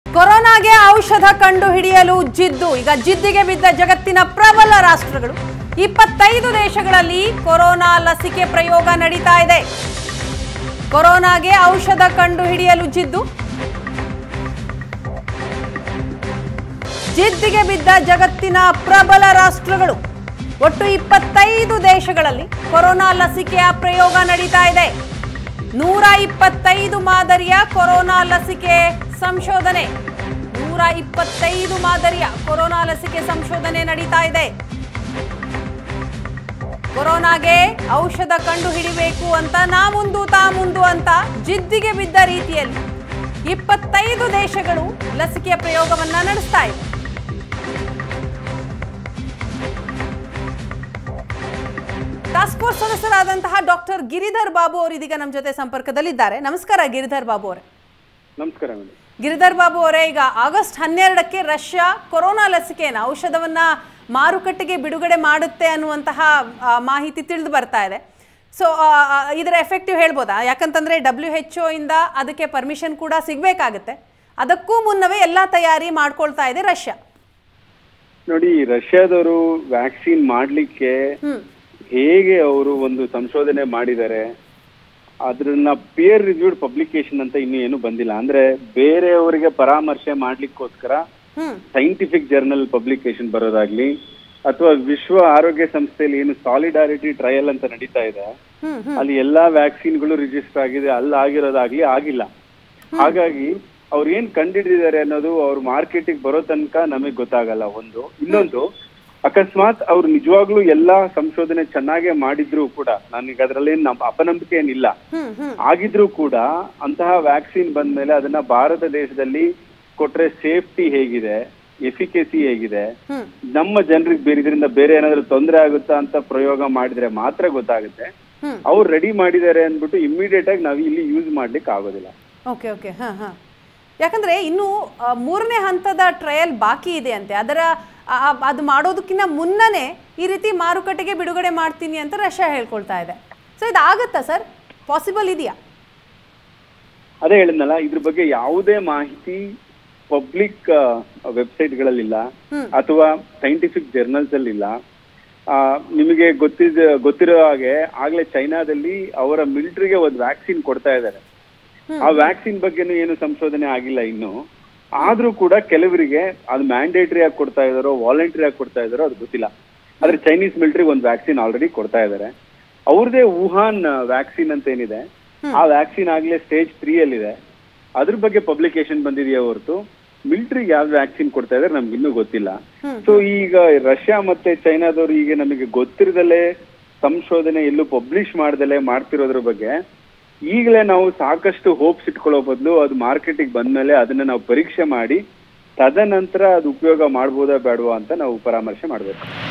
ಕೊರೋನಾಗೆ ಔಷಧ ಕಂಡು ಹಿಡಿಯಲು ಜಿದ್ದು ಈಗ ಜಿದ್ದಿಗೆ ಬಿದ್ದ ಜಗತ್ತಿನ ಪ್ರಬಲ ರಾಷ್ಟ್ರಗಳು ಇಪ್ಪತ್ತೈದು ದೇಶಗಳಲ್ಲಿ ಕೊರೋನಾ ಲಸಿಕೆ ಪ್ರಯೋಗ ನಡೀತಾ ಇದೆ ಕೊರೋನಾಗೆ ಔಷಧ ಕಂಡು ಹಿಡಿಯಲು ಜಿದ್ದು ಜಿದ್ದಿಗೆ ಬಿದ್ದ ಜಗತ್ತಿನ ಪ್ರಬಲ ರಾಷ್ಟ್ರಗಳು ಒಟ್ಟು ಇಪ್ಪತ್ತೈದು ದೇಶಗಳಲ್ಲಿ ಕೊರೋನಾ ಲಸಿಕೆಯ ಪ್ರಯೋಗ ನಡೀತಾ ಇದೆ ನೂರ ಇಪ್ಪತ್ತೈದು ಮಾದರಿಯ ಕೊರೋನಾ ಲಸಿಕೆ ಸಂಶೋಧನೆ ನೂರ ಇಪ್ಪತ್ತೈದು ಮಾದರಿಯ ಕೊರೋನಾ ಲಸಿಕೆ ಸಂಶೋಧನೆ ನಡೀತಾ ಇದೆ ಕೊರೋನಾಗೆ ಔಷಧ ಕಂಡು ಹಿಡಿಬೇಕು ಅಂತ ನಾ ಮುಂದು ತಾ ಮುಂದು ಅಂತ ಜಿದ್ದಿಗೆ ಬಿದ್ದ ರೀತಿಯಲ್ಲಿ ಇಪ್ಪತ್ತೈದು ದೇಶಗಳು ಲಸಿಕೆಯ ಪ್ರಯೋಗವನ್ನ ನಡೆಸ್ತಾ ಇವೆ ಟಾಸ್ಕ್ ಫೋರ್ಸ್ ಸದಸ್ಯರಾದಂತಹ ಡಾಕ್ಟರ್ ಗಿರಿಧರ್ ಬಾಬು ಅವರು ಇದೀಗ ನಮ್ಮ ಜೊತೆ ಸಂಪರ್ಕದಲ್ಲಿದ್ದಾರೆ ನಮಸ್ಕಾರ ಗಿರಿಧರ್ ಬಾಬು ಅವರೇ ನಮಸ್ಕಾರ ಮೇಡಮ್ ಗಿರಿಧರ್ ಬಾಬು ಅವರೇ ಈಗ ಆಗಸ್ಟ್ ಹನ್ನೆರಡಕ್ಕೆ ರಷ್ಯಾ ಕೊರೋನಾ ಲಸಿಕೆಯನ್ನು ಔಷಧವನ್ನ ಮಾರುಕಟ್ಟೆಗೆ ಬಿಡುಗಡೆ ಮಾಡುತ್ತೆ ಅನ್ನುವಂತಹ ಆ, ಮಾಹಿತಿ ತಿಳಿದು ಬರ್ತಾ ಇದೆ ಸೊ ಇದರ ಎಫೆಕ್ಟಿವ್ ಹೇಳ್ಬೋದಾ ಯಾಕಂತಂದ್ರೆ ಡಬ್ಲ್ಯೂ ಎಚ್ ಇಂದ ಅದಕ್ಕೆ ಪರ್ಮಿಷನ್ ಕೂಡ ಸಿಗಬೇಕಾಗುತ್ತೆ ಅದಕ್ಕೂ ಮುನ್ನವೇ ಎಲ್ಲ ತಯಾರಿ ಮಾಡ್ಕೊಳ್ತಾ ಇದೆ ರಷ್ಯಾ ನೋಡಿ ರಷ್ಯಾದವರು ವ್ಯಾಕ್ಸಿನ್ ಮಾಡ್ಲಿಕ್ಕೆ ಹ್ಮ್ ಹೇಗೆ ಅವರು ಒಂದು ಸಂಶೋಧನೆ ಮಾಡಿದ್ದಾರೆ ಅದನ್ನ ಪಿಯರ್ ರಿವ್ಯೂಡ್ ಪಬ್ಲಿಕೇಶನ್ ಅಂತ ಇನ್ನೂ ಏನು ಬಂದಿಲ್ಲ ಅಂದ್ರೆ ಬೇರೆಯವರಿಗೆ ಪರಾಮರ್ಶೆ ಮಾಡ್ಲಿಕ್ಕೋಸ್ಕರ ಹ್ಮ್ ಸೈಂಟಿಫಿಕ್ ಜರ್ನಲ್ ಪಬ್ಲಿಕೇಶನ್ ಬರೋದಾಗ್ಲಿ ಅಥವಾ ವಿಶ್ವ ಆರೋಗ್ಯ ಸಂಸ್ಥೆಯಲ್ಲಿ ಏನು ಸಾಲಿಡಾರಿಟಿ ಟ್ರಯಲ್ ಅಂತ ನಡೀತಾ ಇದೆ ಹ್ಮ್ ಹ್ಮ್ ಅಲ್ಲಿ ಎಲ್ಲಾ ವ್ಯಾಕ್ಸಿನ್ಗಳು ರಿಜಿಸ್ಟರ್ ಆಗಿದೆ ಅಲ್ಲಿ ಆಗಿರೋದಾಗ್ಲಿ ಆಗಿಲ್ಲ ಹಾಗಾಗಿ ಅವ್ರು ಏನ್ ಕಂಡಿಡಿದ್ದಾರೆ ಅನ್ನೋದು ಅವ್ರ ಮಾರ್ಕೆಟಿಗೆ ಬರೋ ತನಕ ನಮಗೆ ಗೊತ್ತಾಗಲ್ಲ ಒಂದು ಇನ್ನೊಂದು ಅಕಸ್ಮಾತ್ ಅವ್ರು ನಿಜವಾಗ್ಲೂ ಎಲ್ಲಾ ಸಂಶೋಧನೆ ಚೆನ್ನಾಗೇ ಮಾಡಿದ್ರು ಕೂಡ ನನಗೆ ಅದರಲ್ಲಿ ನಮ್ಮ ಅಪನಂಬಿಕೆ ಏನಿಲ್ಲ ಹ್ಮ್ ಹ್ಮ್ ಆಗಿದ್ರೂ ಕೂಡ ಅಂತಹ ವ್ಯಾಕ್ಸಿನ್ ಬಂದ್ಮೇಲೆ ಅದನ್ನ ಭಾರತ ದೇಶದಲ್ಲಿ ಕೊಟ್ರೆ ಸೇಫ್ಟಿ ಹೇಗಿದೆ ಎಫಿಕೆಸಿ ಹೇಗಿದೆ ಹ್ಮ್ ನಮ್ಮ ಜನರಿಗೆ ಬೇರೆ ಇದರಿಂದ ಬೇರೆ ಏನಾದ್ರು ತೊಂದರೆ ಆಗುತ್ತಾ ಅಂತ ಪ್ರಯೋಗ ಮಾಡಿದ್ರೆ ಮಾತ್ರ ಗೊತ್ತಾಗುತ್ತೆ ಹ್ಮ್ ಅವ್ರು ರೆಡಿ ಮಾಡಿದ್ದಾರೆ ಅಂದ್ಬಿಟ್ಟು ಇಮಿಡಿಯೇಟ್ ಆಗಿ ನಾವು ಇಲ್ಲಿ ಯೂಸ್ ಮಾಡ್ಲಿಕ್ಕೆ ಆಗೋದಿಲ್ಲ ಓಕೆ ಓಕೆ ಹಾಂ ಹಾಂ ಯಾಕಂದರೆ ಇನ್ನು ಆ, ಮೂರನೇ ಹಂತದ ಟ್ರಯಲ್ ಬಾಕಿ ಇದೆ ಅಂತೆ ಅದರ ಆ, ಆ, ಅದು ಮಾಡೋದಕ್ಕಿಂತ ಮುನ್ನನೇ ಈ ರೀತಿ ಮಾರುಕಟ್ಟೆಗೆ ಬಿಡುಗಡೆ ಮಾಡ್ತೀನಿ ಅಂತ ರಷ್ಯಾ ಹೇಳ್ಕೊಳ್ತಾ ಇದೆ ಸೊ ಇದು ಆಗುತ್ತಾ ಸರ್ ಪಾಸಿಬಲ್ ಇದೆಯಾ ಅದೇ ಹೇಳಿದ್ನಲ್ಲ ಇದ್ರ ಬಗ್ಗೆ ಯಾವುದೇ ಮಾಹಿತಿ ಪಬ್ಲಿಕ್ ವೆಬ್ಸೈಟ್ಗಳಲ್ಲಿಲ್ಲ ಹ್ಮ್. ಅಥವಾ ಸೈಂಟಿಫಿಕ್ ಜರ್ನಲ್ಸ್ ಅಲ್ಲಿ ಇಲ್ಲ ಆ, ನಿಮಗೆ ಗೊತ್ತಿದ ಗೊತ್ತಿರೋ ಹಾಗೆ ಆಗ್ಲೇ ಚೈನಾದಲ್ಲಿ ಅವರ ಮಿಲಿಟರಿಗೆ ಒಂದು ವ್ಯಾಕ್ಸಿನ್ ಕೊಡ್ತಾ ಇದ್ದಾರೆ ಆ ವ್ಯಾಕ್ಸಿನ್ ಬಗ್ಗೆನೂ ಏನು ಸಂಶೋಧನೆ ಆಗಿಲ್ಲ ಇನ್ನು ಆದ್ರೂ ಕೂಡ ಕೆಲವರಿಗೆ ಅದು ಮ್ಯಾಂಡೇಟರಿ ಆಗಿ ಕೊಡ್ತಾ ಇದಾರೋ ವಾಲಂಟರಿ ಆಗಿ ಕೊಡ್ತಾ ಇದಾರೋ ಅದು ಗೊತ್ತಿಲ್ಲ ಆದ್ರೆ ಚೈನೀಸ್ ಮಿಲಿಟರಿಗೆ ಒಂದು ವ್ಯಾಕ್ಸಿನ್ ಆಲ್ರೆಡಿ ಕೊಡ್ತಾ ಇದ್ದಾರೆ ಅವ್ರದೇ ವುಹಾನ್ ವ್ಯಾಕ್ಸಿನ್ ಅಂತ ಏನಿದೆ ಆ ವ್ಯಾಕ್ಸಿನ್ ಆಗ್ಲೇ ಸ್ಟೇಜ್ ತ್ರೀ ಅಲ್ಲಿದೆ ಅದ್ರ ಬಗ್ಗೆ ಪಬ್ಲಿಕೇಶನ್ ಬಂದಿದೆಯಾ ಹೊರತು ಮಿಲಿಟರಿಗೆ ಯಾವ ವ್ಯಾಕ್ಸಿನ್ ಕೊಡ್ತಾ ಇದಾರೆ ನಮ್ಗೆ ಇನ್ನೂ ಗೊತ್ತಿಲ್ಲ ಸೊ ಈಗ ರಷ್ಯಾ ಮತ್ತೆ ಚೈನಾದವರು ಈಗ ನಮಗೆ ಗೊತ್ತಿರದಲ್ಲೇ ಸಂಶೋಧನೆ ಎಲ್ಲೂ ಪಬ್ಲಿಷ್ ಮಾಡ್ದಲೆ ಮಾಡ್ತಿರೋದ್ರ ಬಗ್ಗೆ ಈಗಲೇ ನಾವು ಸಾಕಷ್ಟು ಹೋಪ್ಸ್ ಇಟ್ಕೊಳ್ಳೋ ಬದಲು ಅದು ಮಾರ್ಕೆಟಿಗೆ ಬಂದ್ಮೇಲೆ ಅದನ್ನ ನಾವು ಪರೀಕ್ಷೆ ಮಾಡಿ ತದನಂತರ ಅದು ಉಪಯೋಗ ಮಾಡ್ಬೋದಾ ಬೇಡವಾ ಅಂತ ನಾವು ಪರಾಮರ್ಶೆ ಮಾಡ್ಬೇಕು